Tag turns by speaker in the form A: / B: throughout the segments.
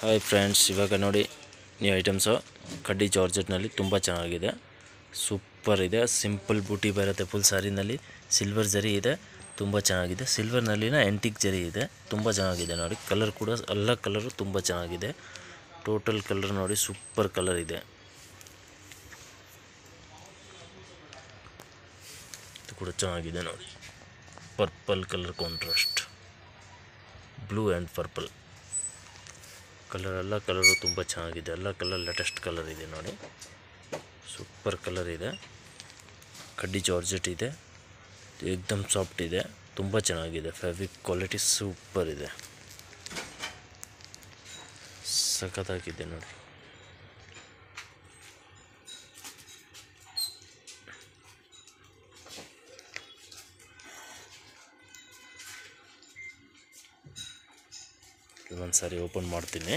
A: hi friends ಇವಾಗ ನೋಡಿ new items ಕಡ್ಡಿ ಜಾರ್ಜೆಟ್ನಲ್ಲಿ ತುಂಬ ಚೆನ್ನಾಗಿದೆ ಸೂಪರ್ ಇದೆ ಸಿಂಪಲ್ ಬೂಟಿ ಬರುತ್ತೆ ಫುಲ್ ಸ್ಯಾರಿನಲ್ಲಿ ಸಿಲ್ವರ್ ಜರಿ ಇದೆ ತುಂಬ ಚೆನ್ನಾಗಿದೆ ಸಿಲ್ವರ್ನಲ್ಲಿನ ಎಂಟಿಕ್ ಜರಿ ಇದೆ ತುಂಬ ಚೆನ್ನಾಗಿದೆ ನೋಡಿ ಕಲರ್ ಕೂಡ ಎಲ್ಲ ಕಲರು ತುಂಬ ಚೆನ್ನಾಗಿದೆ ಟೋಟಲ್ ಕಲರ್ ನೋಡಿ ಸೂಪರ್ ಕಲರ್ ಇದೆ ಇದು ಕೂಡ ಚೆನ್ನಾಗಿದೆ ನೋಡಿ purple colour contrast blue and purple colour ಎಲ್ಲ ಕಲರು ತುಂಬ ಚೆನ್ನಾಗಿದೆ ಎಲ್ಲ ಕಲರ್ ಲೇಟೆಸ್ಟ್ ಕಲರ್ ಇದೆ ನೋಡಿ ಸೂಪರ್ ಕಲರ್ ಇದೆ ಕಡ್ಡಿ ಜಾರ್ಜೆಟ್ ಇದೆ ಏಕ್ದಮ್ ಸಾಫ್ಟ್ ಇದೆ ತುಂಬ ಚೆನ್ನಾಗಿದೆ ಫ್ಯಾಬ್ರಿಕ್ ಕ್ವಾಲಿಟಿ ಸೂಪರ್ ಇದೆ ಸಖತ್ತಾಗಿದೆ ನೋಡಿ ಒಂದು ಸಾರಿ ಓಪನ್ ಮಾಡ್ತೀನಿ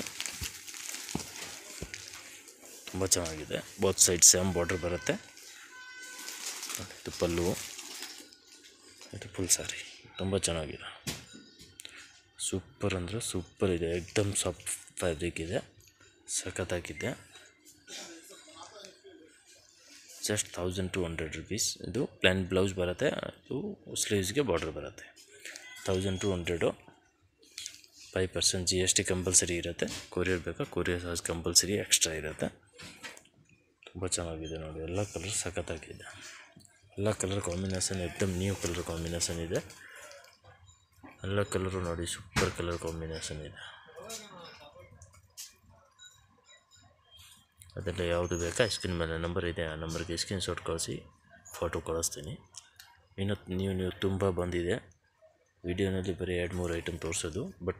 A: ತುಂಬ ಚೆನ್ನಾಗಿದೆ ಬೋತ್ ಸೈಡ್ ಸೇಮ್ ಬಾರ್ಡ್ರ್ ಬರುತ್ತೆ ನೋಡಿ, ಇದು ಪಲ್ಲು ಇದು ಫುಲ್ ಸಾರಿ ತುಂಬ ಚೆನ್ನಾಗಿದೆ ಸೂಪರ್ ಅಂದರೆ ಸೂಪರ್ ಇದೆ ಎಕ್ದಮ್ ಸಾಫ್ಟ್ ಫ್ಯಾಬ್ರಿಕ್ ಇದೆ ಸಖತ್ತಾಗಿದೆ just thousand two hundred rupees ಇದು ಪ್ಲ್ಯಾನ್ ಬ್ಲೌಸ್ ಬರುತ್ತೆ ಇದು ಸ್ಲೀವ್ಸ್ಗೆ ಬಾರ್ಡ್ರ್ ಬರುತ್ತೆ thousand two hundred five percent G S T compulsory ಇರುತ್ತೆ ಕೊರಿಯರ್ ಬೇಕಾ ಕೊರಿಯರ್ ಚಾರ್ಜ್ ಕಂಪಲ್ಸರಿ ಎಕ್ಸ್ಟ್ರಾ ಇರುತ್ತೆ ತುಂಬ ಚೆನ್ನಾಗಿದೆ ನೋಡಿ ಎಲ್ಲ ಕಲರ್ ಸಖತ್ತಾಗಿದೆ ಎಲ್ಲ ಕಲರ್ ಕಾಂಬಿನೇಷನ್ ಎಕ್ದಮ್ ನ್ಯೂ ಕಲರ್ ಕಾಂಬಿನೇಷನ್ ಇದೆ ಎಲ್ಲ ಕಲರು ನೋಡಿ ಸೂಪರ್ ಕಲರ್ ಕಾಂಬಿನೇಷನ್ ಇದೆ ಅದೆಲ್ಲ ಯಾವುದು ಬೇಕಾ ಸ್ಕ್ರೀನ್ ಮೇಲೆ ನಂಬರ್ ಇದೆ ಆ ನಂಬರ್ಗೆ ಸ್ಕ್ರೀನ್ ಶಾಟ್ ಕಳಿಸಿ ಫೋಟೋ ಕಳಿಸ್ತೀನಿ ಇನ್ನು ನೀವು ನೀವು ತುಂಬ ಬಂದಿದೆ ವಿಡಿಯೋನಲ್ಲಿ ಬರೀ ಎರಡು ಮೂರು ಐಟಮ್ ತೋರಿಸೋದು ಬಟ್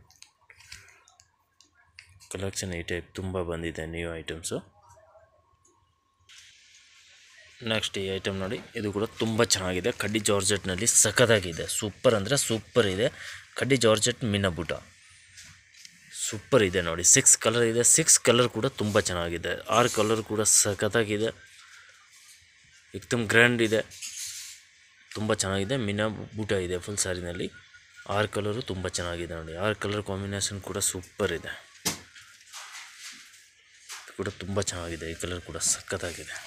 A: ಕಲೆಕ್ಷನ್ ಈ ಟೈಪ್ ತುಂಬ ಬಂದಿದೆ ನ್ಯೂ ಐಟಮ್ಸು ನೆಕ್ಸ್ಟ್ ಈ ಐಟಮ್ ನೋಡಿ ಇದು ಕೂಡ ತುಂಬ ಚೆನ್ನಾಗಿದೆ ಕಡ್ಡಿ ಜಾರ್ಜೆಟ್ನಲ್ಲಿ ಸಖತ್ತಾಗಿದೆ ಸೂಪರ್ ಅಂದರೆ ಸೂಪರ್ ಇದೆ ಕಡ್ಡಿ ಜಾರ್ಜೆಟ್ ಮಿನಬುಟ ಸೂಪರ್ ಇದೆ ನೋಡಿ ಸಿಕ್ಸ್ ಕಲರ್ ಇದೆ ಸಿಕ್ಸ್ ಕಲರ್ ಕೂಡ ತುಂಬ ಚೆನ್ನಾಗಿದೆ ಆರು ಕಲರ್ ಕೂಡ ಸಖತ್ತಾಗಿದೆ ಏಕ್ದಮ್ ಗ್ರ್ಯಾಂಡ್ ಇದೆ ತುಂಬ ಚೆನ್ನಾಗಿದೆ ಮಿನ ಬೂಟ ಇದೆ ಫುಲ್ ಸ್ಯಾರಿನಲ್ಲಿ ಆರು ಕಲರು ತುಂಬ ಚೆನ್ನಾಗಿದೆ ನೋಡಿ ಆರು ಕಲರ್ ಕಾಂಬಿನೇಷನ್ ಕೂಡ ಸೂಪರ್ ಇದೆ ಇದು ಕೂಡ ತುಂಬ ಚೆನ್ನಾಗಿದೆ ಈ ಕಲರ್ ಕೂಡ ಸಖತ್ತಾಗಿದೆ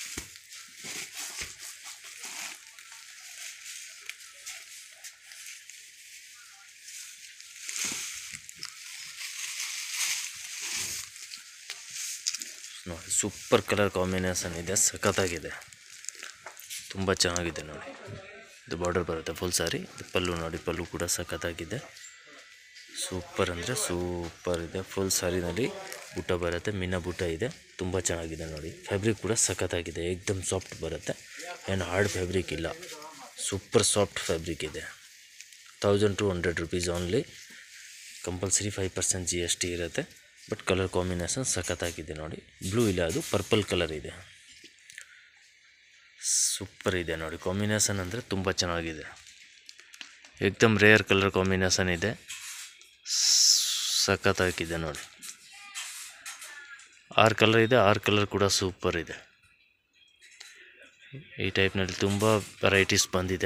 A: ನೋಡಿ ಸೂಪರ್ ಕಲರ್ ಕಾಂಬಿನೇಷನ್ ಇದೆ ಸಖತ್ತಾಗಿದೆ ತುಂಬ ಚೆನ್ನಾಗಿದೆ ನೋಡಿ ಇದು ಬಾರ್ಡರ್ ಬರುತ್ತೆ ಫುಲ್ ಸಾರಿ ಇದು ಪಲ್ಲು ನೋಡಿ ಪಲ್ಲು ಕೂಡ ಸಖತ್ತಾಗಿದೆ ಸೂಪರ್ ಅಂದರೆ ಸೂಪರ್ ಇದೆ ಫುಲ್ ಸಾರಿನಲ್ಲಿ ಬುಟ್ಟ ಬರುತ್ತೆ ಮಿನ ಬುಟ್ಟ ಇದೆ ತುಂಬ ಚೆನ್ನಾಗಿದೆ ನೋಡಿ ಫ್ಯಾಬ್ರಿಕ್ ಕೂಡ ಸಖತ್ತಾಗಿದೆ ಏಕ್ದಮ್ ಸಾಫ್ಟ್ ಬರುತ್ತೆ ಏನು ಹಾರ್ಡ್ ಫ್ಯಾಬ್ರಿಕ್ ಇಲ್ಲ ಸೂಪರ್ ಸಾಫ್ಟ್ ಫ್ಯಾಬ್ರಿಕ್ ಇದೆ thousand two hundred rupees only compulsory five percent G S T ಇರುತ್ತೆ ಬಟ್ ಕಲರ್ ಕಾಂಬಿನೇಷನ್ ಸಖತ್ತಾಗಿದೆ ನೋಡಿ ಬ್ಲೂ ಇಲ್ಲ ಅದು ಪರ್ಪಲ್ ಕಲರ್ ಇದೆ ಸೂಪರ್ ಇದೆ ನೋಡಿ ಕಾಂಬಿನೇಷನ್ ಅಂದರೆ ತುಂಬ ಚೆನ್ನಾಗಿದೆ ಏಕ್ದಮ್ ರೇರ್ ಕಲರ್ ಕಾಂಬಿನೇಷನ್ ಇದೆ ಸಖತ್ತಾಗಿದೆ ನೋಡಿ ಆರು ಕಲರ್ ಇದೆ ಆರು ಕಲರ್ ಕೂಡ ಸೂಪರ್ ಇದೆ ಈ ಟೈಪ್ನಲ್ಲಿ ತುಂಬ ವೆರೈಟೀಸ್ ಬಂದಿದೆ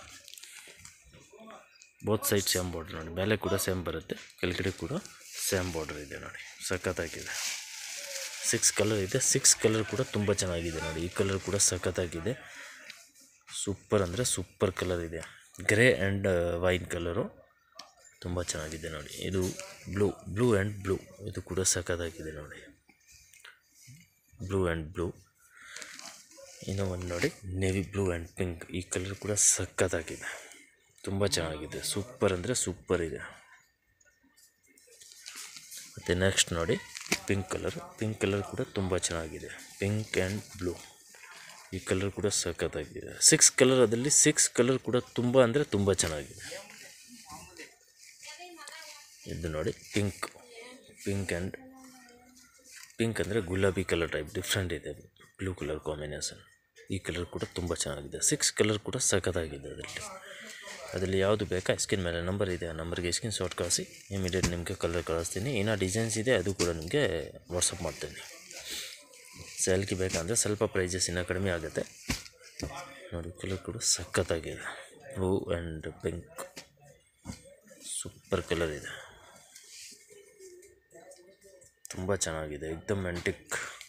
A: ಬೋತ್ ಸೈಡ್ ಸೇಮ್ ಬಾರ್ಡ್ರ್ ನೋಡಿ ಮೇಲೆ ಕೂಡ ಸೇಮ್ ಬರುತ್ತೆ ಕೆಳಗಡೆ ಕೂಡ ಸೇಮ್ ಬಾರ್ಡರ್ ಇದೆ ನೋಡಿ ಸಖತ್ತಾಗಿದೆ ಸಿಕ್ಸ್ ಕಲರ್ ಇದೆ ಸಿಕ್ಸ್ ಕಲರ್ ಕೂಡ ತುಂಬ ಚೆನ್ನಾಗಿದೆ ನೋಡಿ ಈ ಕಲರ್ ಕೂಡ ಸಖತ್ತಾಗಿದೆ ಸೂಪರ್ ಅಂದರೆ ಸೂಪರ್ ಕಲರ್ ಇದೆ ಗ್ರೇ ಆ್ಯಂಡ್ ವೈನ್ ಕಲರು ತುಂಬ ಚೆನ್ನಾಗಿದೆ ನೋಡಿ ಇದು ಬ್ಲೂ ಬ್ಲೂ ಆ್ಯಂಡ್ ಬ್ಲೂ ಇದು ಕೂಡ ಸಖತ್ತಾಗಿದೆ ನೋಡಿ ಬ್ಲೂ ಆ್ಯಂಡ್ ಬ್ಲೂ ಇನ್ನೂ ಒಂದು ನೋಡಿ ನೇವಿ ಬ್ಲೂ ಆ್ಯಂಡ್ ಪಿಂಕ್ ಈ ಕಲರ್ ಕೂಡ ಸಖತ್ತಾಗಿದೆ ತುಂಬ ಚೆನ್ನಾಗಿದೆ ಸೂಪರ್ ಅಂದರೆ ಸೂಪರ್ ಇದೆ ಮತ್ತು ನೆಕ್ಸ್ಟ್ ನೋಡಿ ಪಿಂಕ್ ಕಲರ್ ಪಿಂಕ್ ಕಲರ್ ಕೂಡ ತುಂಬ ಚೆನ್ನಾಗಿದೆ ಪಿಂಕ್ ಆ್ಯಂಡ್ ಬ್ಲೂ ಈ ಕಲರ್ ಕೂಡ ಸಖತ್ತಾಗಿದೆ ಸಿಕ್ಸ್ ಕಲರ್ ಅದರಲ್ಲಿ ಸಿಕ್ಸ್ ಕಲರ್ ಕೂಡ ತುಂಬ ಅಂದರೆ ತುಂಬ ಚೆನ್ನಾಗಿದೆ ಇದು ನೋಡಿ ಪಿಂಕ್ ಪಿಂಕ್ ಆ್ಯಂಡ್ ಪಿಂಕ್ ಅಂದರೆ ಗುಲಾಬಿ ಕಲರ್ ಟೈಪ್ ಡಿಫ್ರೆಂಟ್ ಇದೆ ಬ್ಲೂ ಕಲರ್ ಕಾಂಬಿನೇಷನ್ ಈ ಕಲರ್ ಕೂಡ ತುಂಬ ಚೆನ್ನಾಗಿದೆ ಸಿಕ್ಸ್ ಕಲರ್ ಕೂಡ ಸಖತ್ತಾಗಿದೆ ಅದರಲ್ಲಿ ಅದರಲ್ಲಿ ಯಾವುದು ಬೇಕಾ ಸ್ಕ್ರೀನ್ ಮೇಲೆ ನಂಬರ್ ಇದೆ ಆ ನಂಬರ್ಗೆ ಸ್ಕ್ರೀನ್ ಶಾಟ್ ಕಳಿಸಿ ಇಮಿಡಿಯೇಟ್ ನಿಮಗೆ ಕಲರ್ ಕಳಿಸ್ತೀನಿ ಏನೋ ಡಿಸೈನ್ಸ್ ಇದೆ ಅದು ಕೂಡ ನಿಮಗೆ ವಾಟ್ಸಪ್ ಮಾಡ್ತೀನಿ ಸ್ಯಾಲ್ಕಿ ಬೇಕಂದರೆ ಸ್ವಲ್ಪ ಪ್ರೈಸಸ್ ಇನ್ನೂ ಕಡಿಮೆ ಆಗುತ್ತೆ ನೋಡಿ ಕಲರ್ ಕೂಡ ಸಖತ್ತಾಗಿದೆ blue and pink super colour ಇದೆ ತುಂಬ ಚೆನ್ನಾಗಿದೆ ಏಕ್ದಮ್ ಆ್ಯಂಟಿಕ್